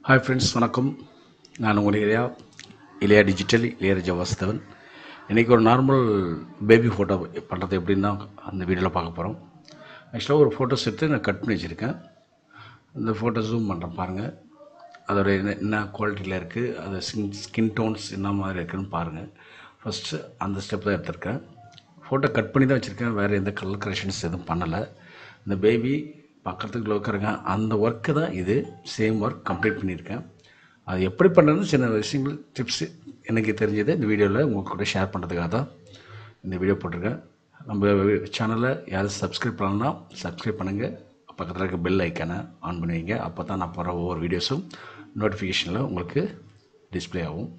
hi friends வணக்கம் நான் உங்கள் இளையா இளையா டிஜிட்டல் இளையராஜா வாசுதவன் இன்றைக்கி ஒரு நார்மல் பேபி ஃபோட்டோ பண்ணுறது எப்படின்னு தான் அந்த வீடியோவில் பார்க்க போகிறோம் ஆக்சுவலாக ஒரு ஃபோட்டோஸ் எடுத்து நான் கட் பண்ணி வச்சுருக்கேன் இந்த ஃபோட்டோ ஜூம் பண்ணுறேன் பாருங்கள் அதோட என்ன என்ன குவாலிட்டியில் இருக்குது அது ஸ்கின் ஸ்கின் டோன்ஸ் என்ன மாதிரி இருக்குதுன்னு பாருங்கள் ஃபஸ்ட்டு அந்த ஸ்டெப் தான் எடுத்திருக்கேன் ஃபோட்டோ கட் பண்ணி தான் வச்சுருக்கேன் வேறு எந்த கலர் கரெக்ஷன்ஸ் எதுவும் பண்ணலை இந்த பேபி பார்க்குறதுக்கு லோக்கருங்க அந்த ஒர்க்கு தான் இது சேம் ஒர்க் கம்ப்ளீட் பண்ணியிருக்கேன் அது எப்படி பண்ணுறதுன்னு சின்ன விஷயங்கள் டிப்ஸு எனக்கு தெரிஞ்சதை இந்த வீடியோவில் உங்கள் கூட ஷேர் பண்ணுறதுக்காக தான் இந்த வீடியோ போட்டிருக்கேன் நம்ம சேனலை யாரும் சப்ஸ்கிரைப் பண்ணலன்னா சப்ஸ்கிரைப் பண்ணுங்கள் பக்கத்தில் இருக்க பெல் ஐக்கானை ஆன் பண்ணி வைங்க அப்போ தான் நான் போகிற ஒவ்வொரு வீடியோஸும் நோட்டிஃபிகேஷனில் உங்களுக்கு டிஸ்ப்ளே ஆகும்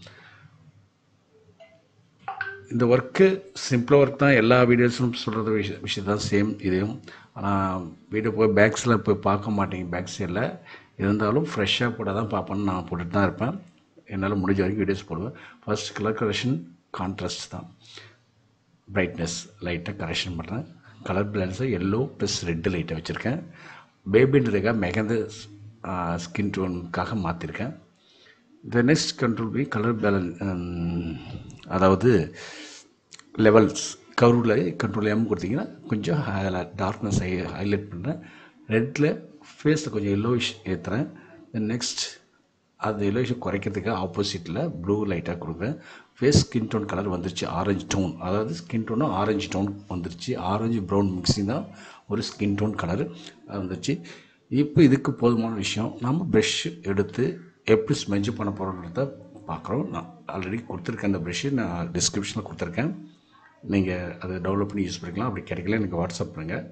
இந்த ஒர்க்கு சிம்பிளாக ஒர்க் தான் எல்லா வீடியோஸும் சொல்கிறது விஷய விஷயம் தான் சேம் இதையும் ஆனால் வீடியோ போய் பேக்ஸில் போய் பார்க்க மாட்டேங்க பேக் சைடில் இருந்தாலும் ஃப்ரெஷ்ஷாக போட்டால் தான் பார்ப்பேன்னு நான் போட்டுட்டு தான் இருப்பேன் என்னால் முடிஞ்ச வரைக்கும் வீடியோஸ் போடுவேன் ஃபர்ஸ்ட் கலர் கரெக்ஷன் கான்ட்ராஸ்ட் தான் பிரைட்னஸ் லைட்டாக கரெக்ஷன் பண்ணுறேன் கலர் பேலன்ஸை எல்லோ ப்ளஸ் ரெட்டு லைட்டை வச்சுருக்கேன் பேபின்றதுக்காக மெகந்த ஸ்கின் டோனுக்காக மாற்றிருக்கேன் the next control P colour balance அதாவது லெவல்ஸ் கர்வில் கண்ட்ரோல் எம் கொடுத்தீங்கன்னா கொஞ்சம் டார்க்னஸ் ஹை ஹைலைட் பண்ணுறேன் ரெட்டில் ஃபேஸில் கொஞ்சம் எல்லோயிஷ் ஏற்றுறேன் தென் நெக்ஸ்ட் அது எல்லோயிஷை குறைக்கிறதுக்கு ஆப்போசிட்டில் ப்ளூ லைட்டாக கொடுக்குறேன் ஃபேஸ் ஸ்கின் டோன் கலர் வந்துருச்சு ஆரஞ்சு டோன் அதாவது ஸ்கின் டோனும் ஆரஞ்சு டோன் வந்துருச்சு ஆரஞ்சு ப்ரௌன் மிக்ஸிங் தான் ஒரு ஸ்கின் டோன் கலர் வந்துருச்சு இப்போ இதுக்கு போதுமான விஷயம் நம்ம ப்ரெஷ் எடுத்து எப்படி ஸ்மெஞ்சு பண்ண போகிறோன்றத பார்க்குறோம் நான் ஆல்ரெடி கொடுத்துருக்கேன் அந்த ப்ரெஷ்ஷு நான் டிஸ்கிரிப்ஷனில் கொடுத்துருக்கேன் நீங்கள் அதை டெவலப் பண்ணி யூஸ் பண்ணிக்கலாம் அப்படி கிடைக்கல எனக்கு வாட்ஸ்அப் பண்ணுங்கள்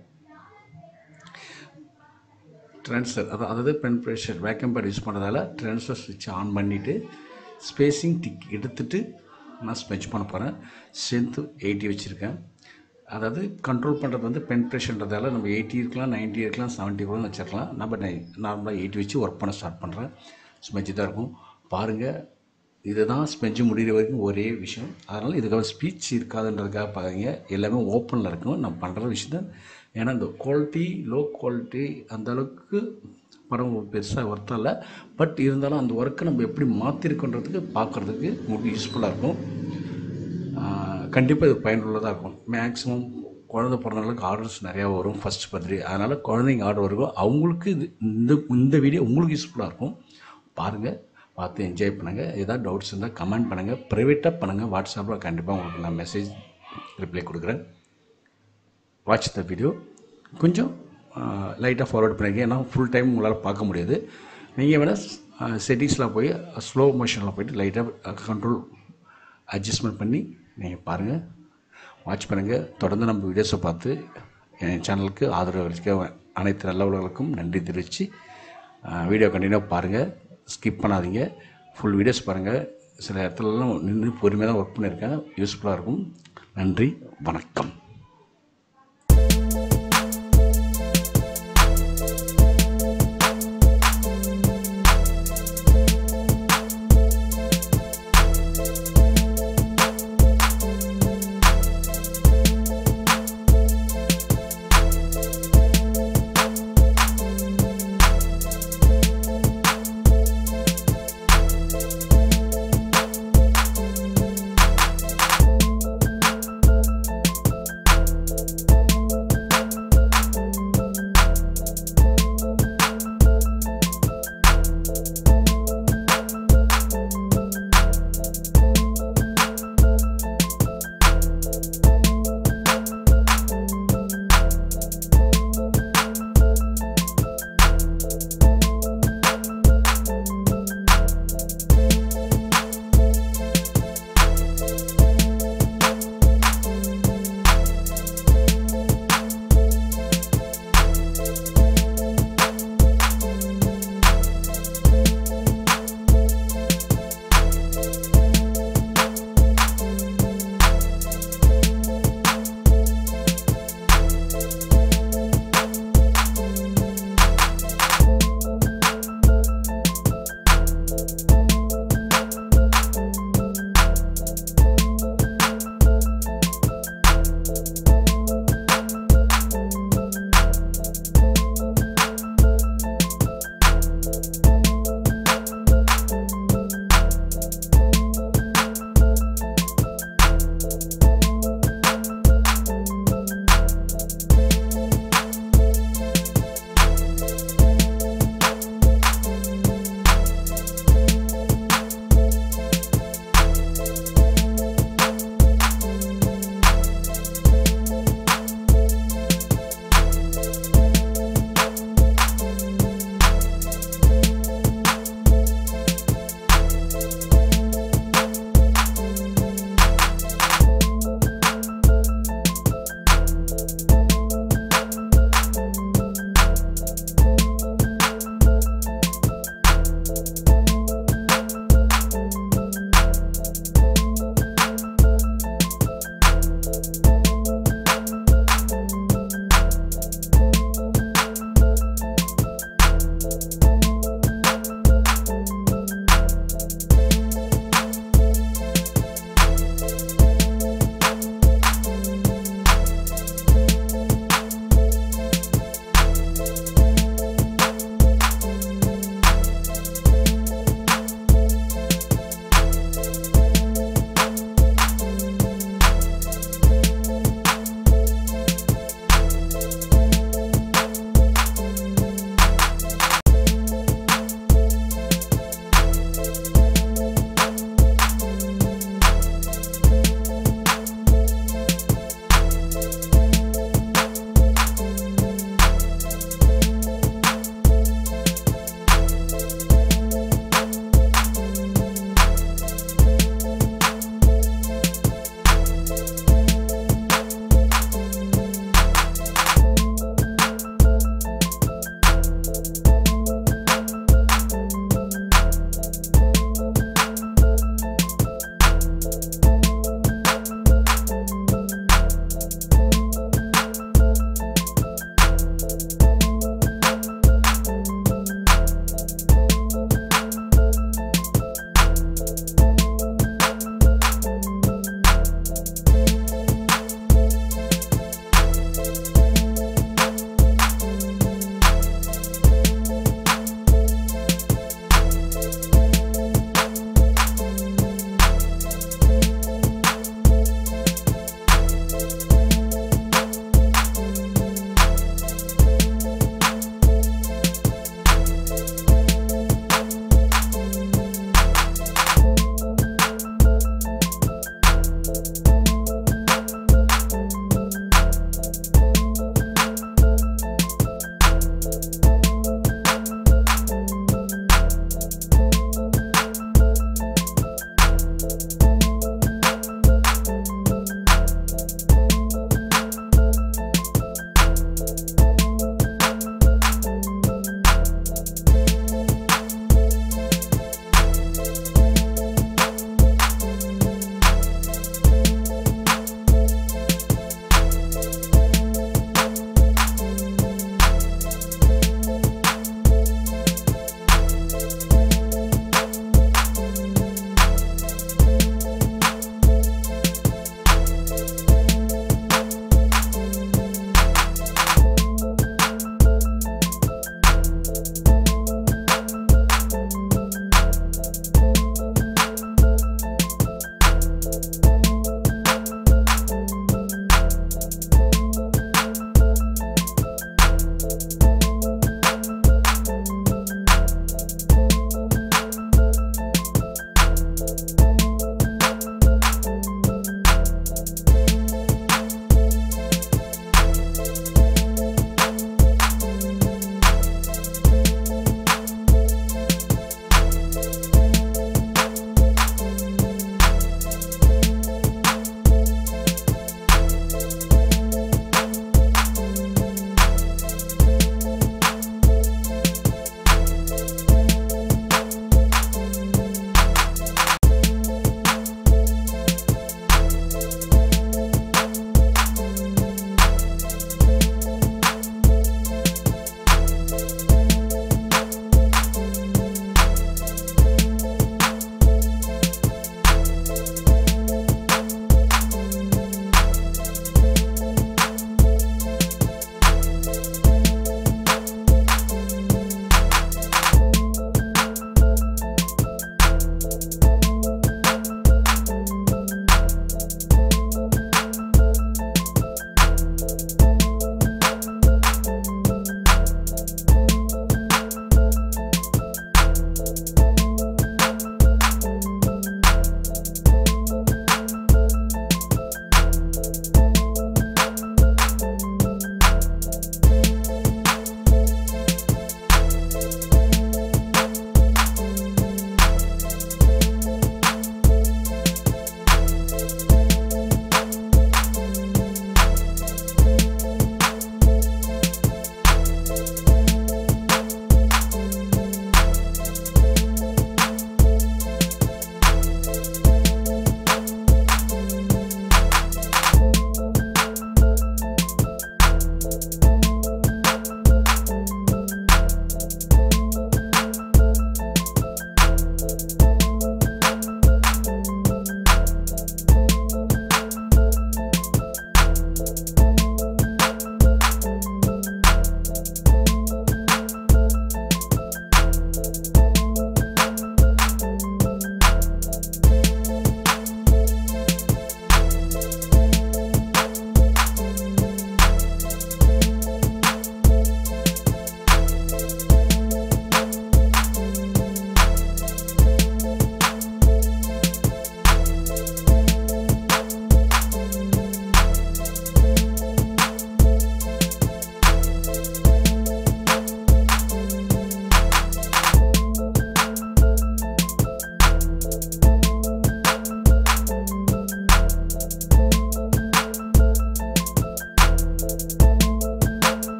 ட்ரான்ஸ்ஃபர் அது அதாவது pen pressure vacuum pad use பண்ணுறதால ட்ரான்ஸ்ஃபர் சுவிட்ச் ஆன் பண்ணிவிட்டு ஸ்பேஸிங் டிக் எடுத்துகிட்டு நான் ஸ்பெச் பண்ண போகிறேன் ஸ்ட்ரென்த்து எயிட்டி வச்சுருக்கேன் அதாவது கண்ட்ரோல் பண்ணுறது வந்து பென் ப்ரெஷர்ன்றதால நம்ம எயிட்டி இருக்கலாம் நைன்ட்டி இருக்கலாம் செவன்ட்டி கூட வச்சிருக்கலாம் நம்ம நார்மலாக எயிட்டி வச்சு ஒர்க் பண்ண ஸ்டார்ட் பண்ணுறேன் ஸ்மெஞ்சு தான் இருக்கும் பாருங்கள் இதுதான் ஸ்பெஞ்சு முடிகிற வரைக்கும் ஒரே விஷயம் அதனால் இதுக்காக ஸ்பீச் இருக்காதுன்றதுக்காக பாருங்க எல்லாமே ஓப்பனில் இருக்கும் நான் பண்ணுற விஷயம் ஏன்னா இந்த குவாலிட்டி லோ குவாலிட்டி அந்த அளவுக்கு படம் பெருசாக ஒர்த்தாக இல்லை பட் இருந்தாலும் அந்த ஒர்க்கை நம்ம எப்படி மாற்றிருக்கோன்றதுக்கு பார்க்குறதுக்கு உங்களுக்கு யூஸ்ஃபுல்லாக இருக்கும் கண்டிப்பாக இது பயனுள்ளதாக இருக்கும் மேக்ஸிமம் குழந்த பிறந்தவங்களுக்கு ஆர்டர்ஸ் நிறையா வரும் ஃபஸ்ட் பர்த்டே அதனால் குழந்தைங்க ஆர்டர் வரும் அவங்களுக்கு இது இந்த இந்த வீடியோ உங்களுக்கு யூஸ்ஃபுல்லாக இருக்கும் பாருங்கள் பார்த்து என்ஜாய் பண்ணுங்கள் ஏதாவது டவுட்ஸ் இருந்தால் கமெண்ட் பண்ணுங்கள் ப்ரைவேட்டாக பண்ணுங்கள் வாட்ஸ்அப்பில் கண்டிப்பாக உங்களுக்கு நான் மெசேஜ் ரிப்ளை கொடுக்குறேன் வாட்ச் த வீடியோ கொஞ்சம் லைட்டாக ஃபார்வர்ட் பண்ணிக்க ஏன்னா ஃபுல் டைம் உங்களால் பார்க்க முடியாது நீங்கள் வேணால் செட்டிங்ஸில் போய் ஸ்லோ மோஷனில் போய்ட்டு லைட்டாக கண்ட்ரோல் அட்ஜஸ்ட்மெண்ட் பண்ணி நீங்கள் பாருங்கள் வாட்ச் பண்ணுங்கள் தொடர்ந்து நம்ம வீடியோஸை பார்த்து என் சேனலுக்கு ஆதரவு அளிக்க அனைத்து நல்லவர்களுக்கும் நன்றி தெரிவித்து வீடியோ கண்டினியூவாக பாருங்கள் ஸ்கிப் பண்ணாதீங்க ஃபுல் வீடியோஸ் பாருங்கள் சில இடத்துலலாம் நின்று பொறுமையாக தான் ஒர்க் பண்ணியிருக்கேன் யூஸ்ஃபுல்லாக இருக்கும் நன்றி வணக்கம்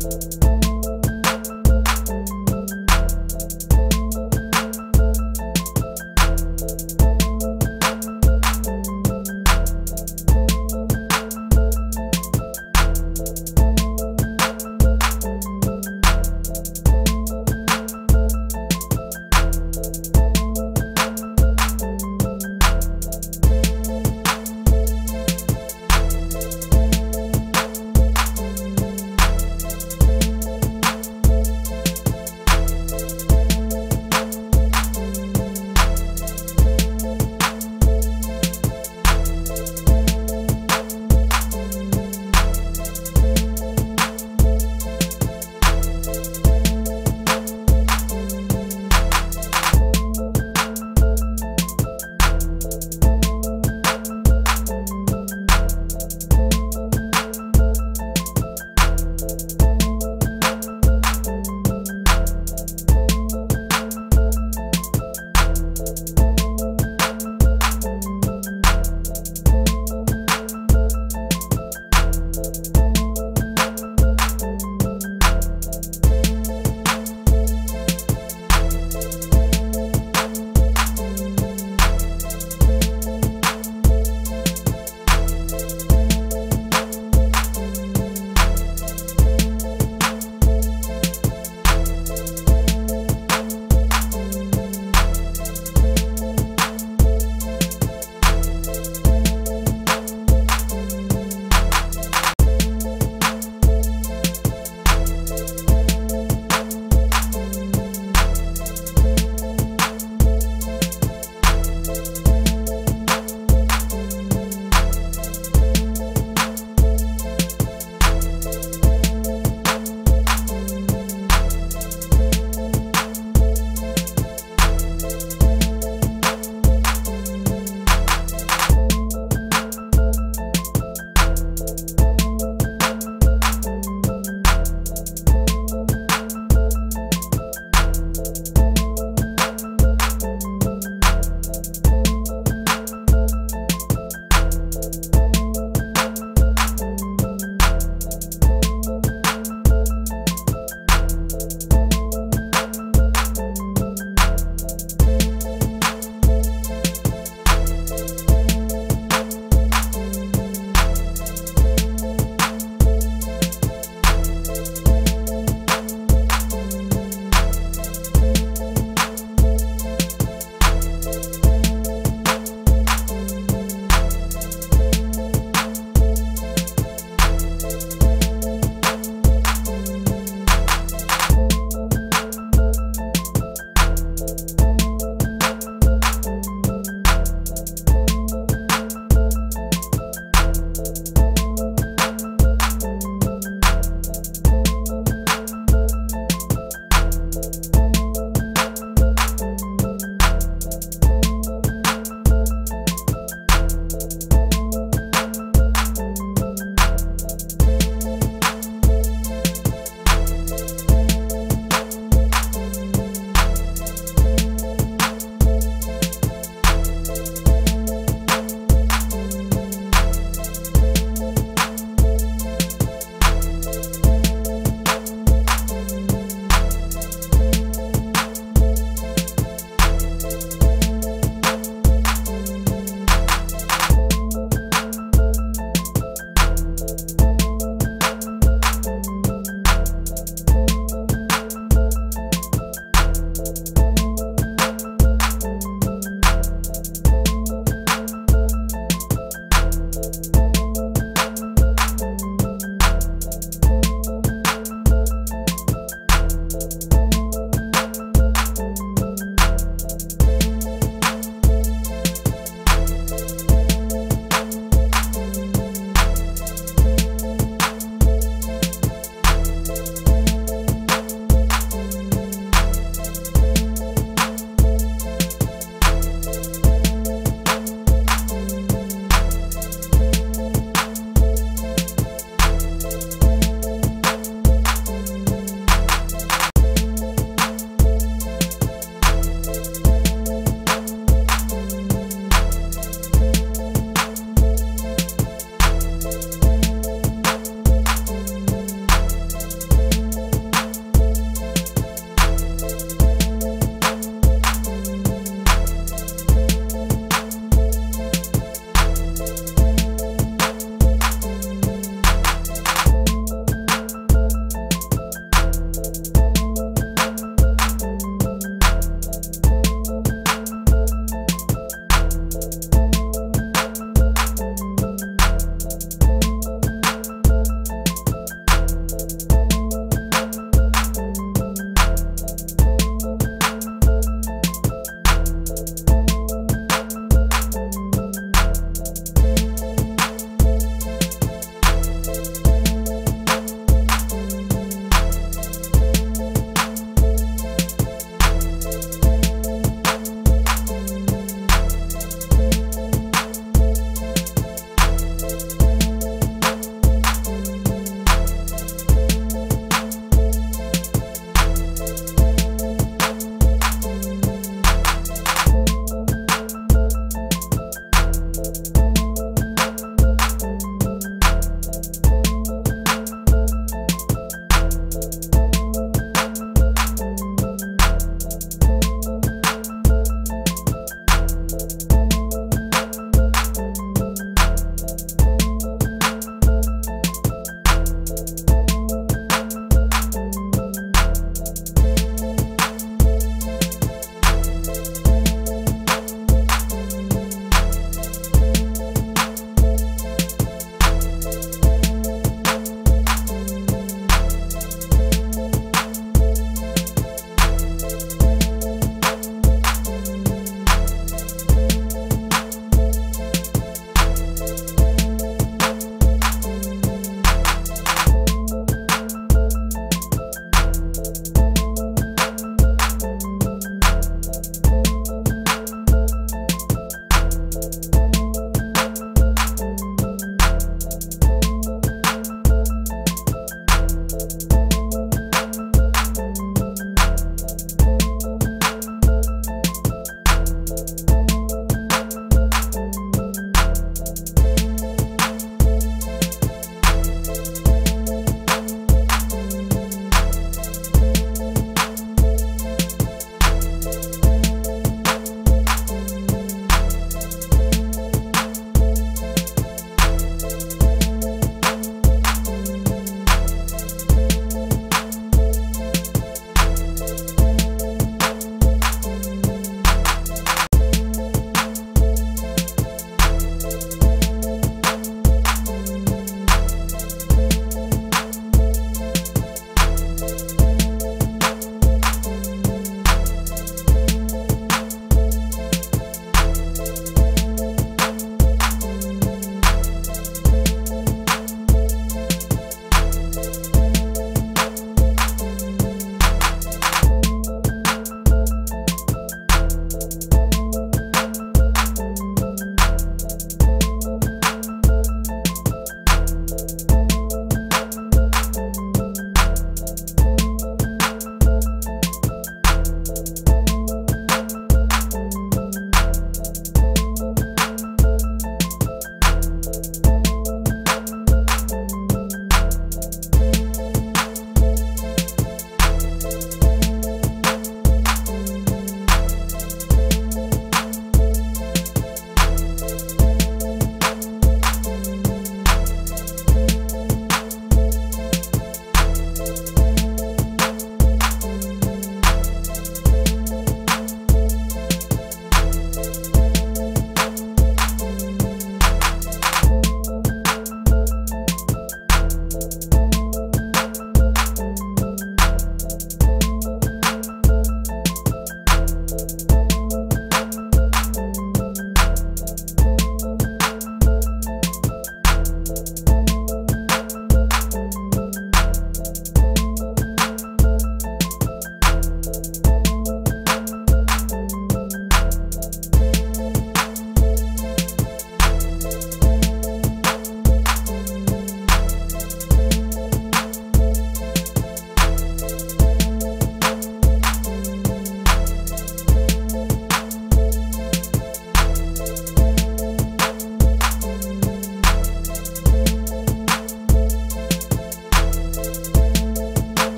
பார்க்கலாம்